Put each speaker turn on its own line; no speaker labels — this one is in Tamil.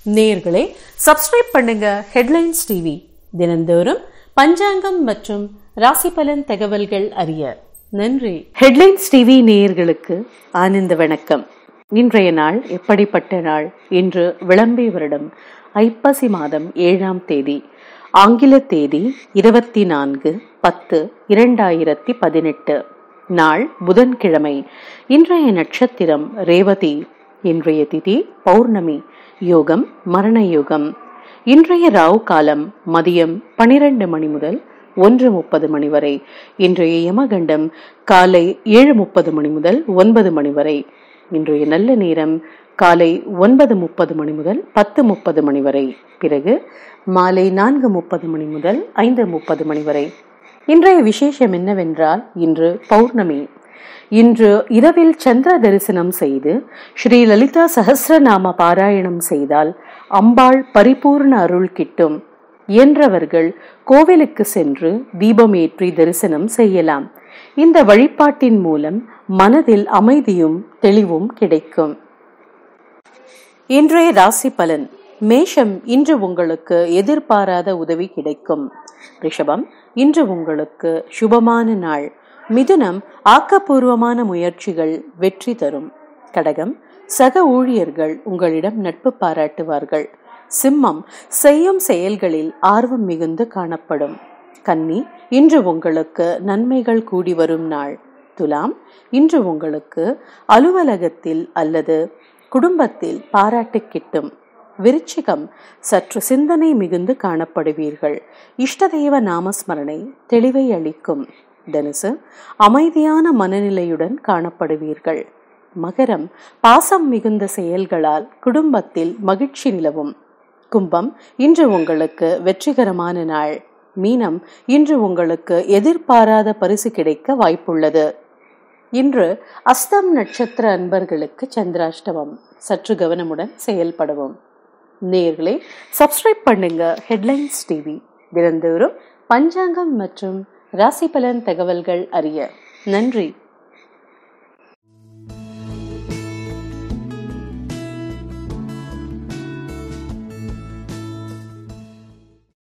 நேயர்களே சப்ஸ்கிரைப் பண்ணுங்க ஹெட்லைன்ஸ் டிவி தினந்தோறும் பஞ்சாங்கம் மற்றும் ராசி பலன் தகவல்கள் அறிய நன்றி ஹெட்லைன்ஸ் டிவி நேயர்களுக்கு ஆனந்த வணக்கம் இன்றைய நாள் எப்படிப்பட்ட நாள் இன்று விளம்பி வருடம் ஐப்பசி மாதம் ஏழாம் தேதி ஆங்கில தேதி இருபத்தி நான்கு பத்து இரண்டாயிரத்தி பதினெட்டு நாள் புதன்கிழமை இன்றைய நட்சத்திரம் ரேவதி இன்றைய திதி பௌர்ணமி யோகம் மரண யோகம் இன்றைய ராவு காலம் மதியம் பனிரெண்டு மணி முதல் ஒன்று முப்பது மணி வரை இன்றைய யமகண்டம் காலை ஏழு முப்பது மணி முதல் ஒன்பது மணி வரை இன்றைய நல்ல நேரம் காலை ஒன்பது முப்பது மணி முதல் பத்து முப்பது மணி வரை பிறகு மாலை நான்கு முப்பது மணி முதல் ஐந்து முப்பது மணி வரை இன்றைய விசேஷம் என்னவென்றால் இன்று பௌர்ணமி இன்று இரவில் சந்திர தரிசனம் செய்து ஸ்ரீ லலிதா சஹஸ்ரநாம பாராயணம் செய்தால் அம்பாள் பரிபூர்ண அருள் கிட்டும் இயன்றவர்கள் கோவிலுக்கு சென்று தீபமேற்றி தரிசனம் செய்யலாம் இந்த வழிபாட்டின் மூலம் மனதில் அமைதியும் தெளிவும் கிடைக்கும் இன்றைய ராசி பலன் மேஷம் இன்று உங்களுக்கு எதிர்பாராத உதவி கிடைக்கும் ரிஷபம் இன்று உங்களுக்கு சுபமான நாள் மிதுனம் ஆக்கப்பூர்வமான முயற்சிகள் வெற்றி தரும் கடகம் சக ஊழியர்கள் உங்களிடம் நட்பு பாராட்டுவார்கள் சிம்மம் செய்யும் செயல்களில் ஆர்வம் மிகுந்து காணப்படும் கன்னி இன்று உங்களுக்கு நன்மைகள் கூடி வரும் நாள் துலாம் இன்று உங்களுக்கு அலுவலகத்தில் அல்லது குடும்பத்தில் பாராட்டு கிட்டும் விருச்சிகம் சற்று சிந்தனை மிகுந்து காணப்படுவீர்கள் இஷ்டதெய்வ நாமஸ்மரணை தெளிவை அளிக்கும் தனுசு அமைதியான மனநிலையுடன் காணப்படுவீர்கள் மகரம் பாசம் மிகுந்த செயல்களால் குடும்பத்தில் மகிழ்ச்சி நிலவும் கும்பம் இன்று உங்களுக்கு வெற்றிகரமான நாள் மீனம் இன்று உங்களுக்கு எதிர்பாராத பரிசு கிடைக்க வாய்ப்புள்ளது இன்று அஸ்தம் நட்சத்திர அன்பர்களுக்கு சந்திராஷ்டமம் சற்று கவனமுடன் செயல்படவும் நேர்களே சப்ஸ்கிரைப் பண்ணுங்க ஹெட்லைன்ஸ் டிவி தினந்தோறும் பஞ்சாங்கம் மற்றும் ராசி பலன் தகவல்கள் அறிய நன்றி